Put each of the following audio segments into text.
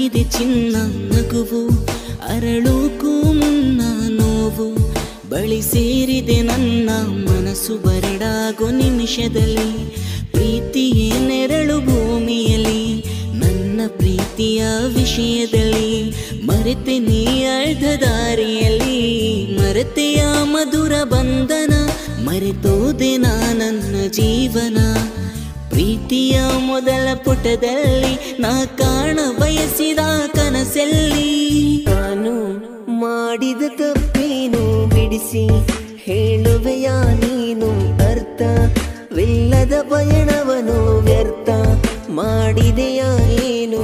ಮರೆಯಾಗಿದೆ ಚಿನ್ನ ನಗುವು ಅರಳೋಕು ಮುನ್ನ ನೋವು ಬಳಿ ಸೇರಿದೆ ನನ್ನ ಮನಸ್ಸು ಬರಡಾಗೋ ನಿಮಿಷದಲ್ಲಿ ಪ್ರೀತಿಯೇ ನೆರಳು ಭೂಮಿಯಲ್ಲಿ ನನ್ನ ಪ್ರೀತಿಯ ವಿಷಯದಲ್ಲಿ ಮರೆತೆ ನೀ ಅರ್ಧ ದಾರಿಯಲ್ಲಿ ಮರೆತೆಯ ಮಧುರ ಬಂಧನ ಮರೆತೋದೆ ನಾ ನನ್ನ ಜೀವನ ಪ್ರೀತಿಯ ಮೊದಲ ಪುಟದಲ್ಲಿ ನಾ ಕಾಣ ಬಯಸಿದ ಕನಸಲ್ಲಿ ನಾನು ಮಾಡಿದ ತಪ್ಪೇನು ಬಿಡಿಸಿ ಹೇಳುವೆಯ ನೀನು ಅರ್ಥವಿಲ್ಲದ ಪಯಣವನು ವ್ಯರ್ಥ ಮಾಡಿದೆಯ ಏನು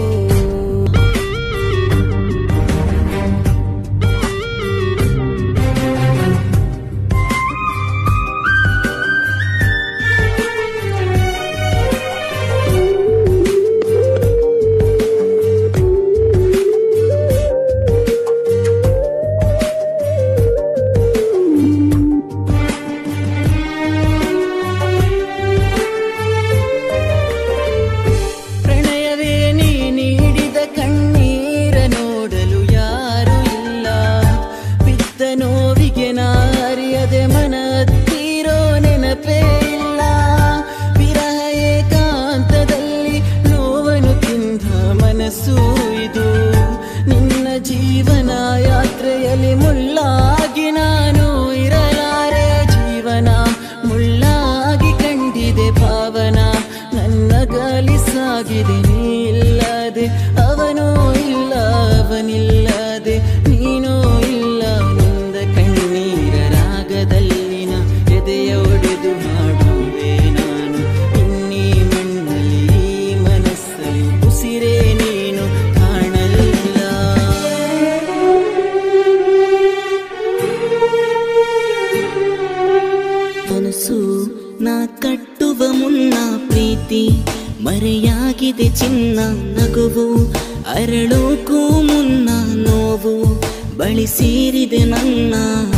ಪ್ರಣಯವೇ ನೀ ನೀಡಿದ ಕಣ್ಣೀರ ನೋಡಲು ಯಾರು ಇಲ್ಲ ಬಿದ್ದ ನೋವಿಗೆ ನಾರಿಯದೆ ಮನ ತೀರೋ ನೆನಪೇ ಇಲ್ಲ ವಿರಹ ಏಕಾಂತದಲ್ಲಿ ನೋವನು ತಿಂದ ಮನಸ್ಸು ಇದು ನಿನ್ನ ಜೀವನ ಯಾತ್ರೆಯಲ್ಲಿ ಮುಳ್ಳಾಗಿ ನಾನು ಇರಲಾರೆ ಜೀವನ ಮುಳ್ಳಾಗಿ ಕಂಡಿದೆ ಭಾವನ ನನ್ನ ಗಾಲಿ ಸಾಗಿದೆ ನೀ ಇಲ್ಲದೆ ಅವನೂ ಇಲ್ಲ ಅವನಿಲ್ಲದೆ ನೀನೂ ಇಲ್ಲ ನಿಂದ ಕಣ್ಣೀರ ರಾಗದಲ್ಲಿನ ಎದೆಯ ಒಡೆದು ಹಾಡುವೆ ನಾನು ಇನ್ನೀ ಮಣ್ಣಲ್ಲಿ ಈ ಮನಸ್ಸಲ್ಲಿ ಉಸಿರೇ ನೀನು ಕಾಣಲಿಲ್ಲ ಕನಸು ನಾ ಕಟ್ಟುವ ಮುನ್ನ ಪ್ರೀತಿ ಮರೆಯಾಗಿದೆ ಚಿನ್ನ ನಗುವು ಅರಳೋಕು ಮುನ್ನ ನೋವು ಬಳಿ ಸೇರಿದೆ ನನ್ನ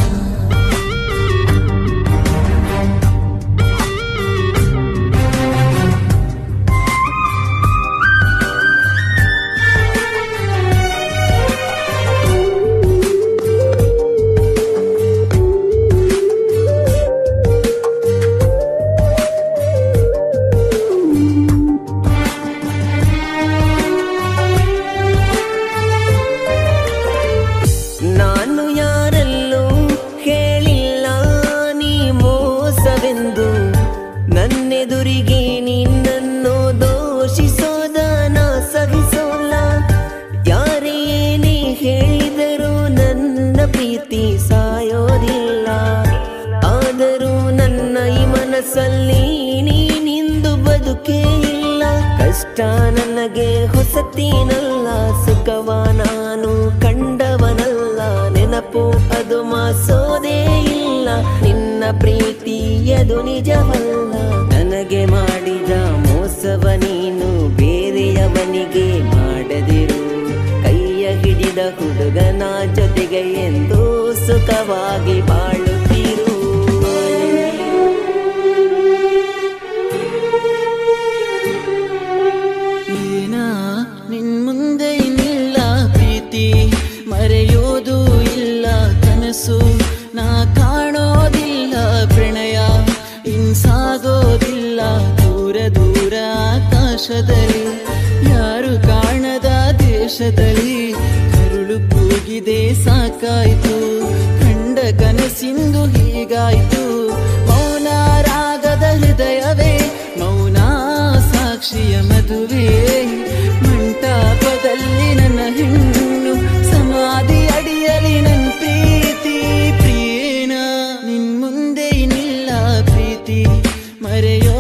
ನಾನು ಯಾರಲ್ಲೂ ಹೇಳಿಲ್ಲ ನೀ ಮೋಸವೆಂದು ನನ್ನೆದುರಿಗೆ ನಿನ್ನನ್ನು ದೋಷಿಸೋದ ನಾ ಸಹಿಸೋಲ್ಲ ಯಾರೇ ಏನೇ ಹೇಳಿದರೂ ನನ್ನ ಪ್ರೀತಿ ಸಾಯೋದಿಲ್ಲ ಆದರೂ ನನ್ನ ಈ ಮನಸ್ಸಲ್ಲಿ ನೀನಿಂದು ಬದುಕೇ ಇಲ್ಲ ಕಷ್ಟ ನನಗೆ ಹೊಸತೇನಲ್ಲ ಸುಖವ ನಾನು ಕಂಡವನಲ್ಲ ನೆನಪು ಅದು ಮಾಸೋದೇ ಇಲ್ಲ ನಿನ್ನ ಪ್ರೀತಿ ಅದು ನಿಜವಲ್ಲ ನನಗೆ ಮಾಡಿದ ಮೋಸವ ನೀನು ಬೇರೆಯವನಿಗೆ ಮಾಡದಿರು ಕೈಯ ಹಿಡಿದ ಹುಡುಗನ ಜೊತೆಗೆ ಎಂದು ಸುಖವಾಗಿ ಬಾಳುತ್ತಿರು ಏನ ನಿನ್ ಮುಂದೆ ಇನ್ನಿಲ್ಲ ಪ್ರೀತಿ ಮರೆಯೋದು ಇಲ್ಲ ಕನಸು ನಾ ಕಾಣೋದಿಲ್ಲ ಪ್ರಣಯ ಇನ್ಸಾಗೋದಿಲ್ಲ ದೂರ ದೂರ ಆಕಾಶದಲ್ಲಿ ಯಾರು ಕಾಣದ ದೇಶದಲ್ಲಿ ಕರುಳು ಕೂಗಿದೆ ಸಾಕಾಯ್ತು ಕಂಡ ಕನಸಿಂದು ಹೀಗಾಯ್ತು ಮೌನ ರಾಗದ ಹೃದಯವೇ ಮೌನ ಸಾಕ್ಷಿಯ ಮದುವೆ ಮಂಟಪದಲ್ಲಿ ನನ್ನ ಹೆಣ್ಣು ಸಮಾಧಿ ಅಡಿಯಲಿ ನನ್ನ ಪ್ರೀತಿ ಪ್ರಿಯೇನ ನಿನ್ ಮುಂದೆ ಇನ್ನಿಲ್ಲ ಪ್ರೀತಿ ಮರೆಯೋ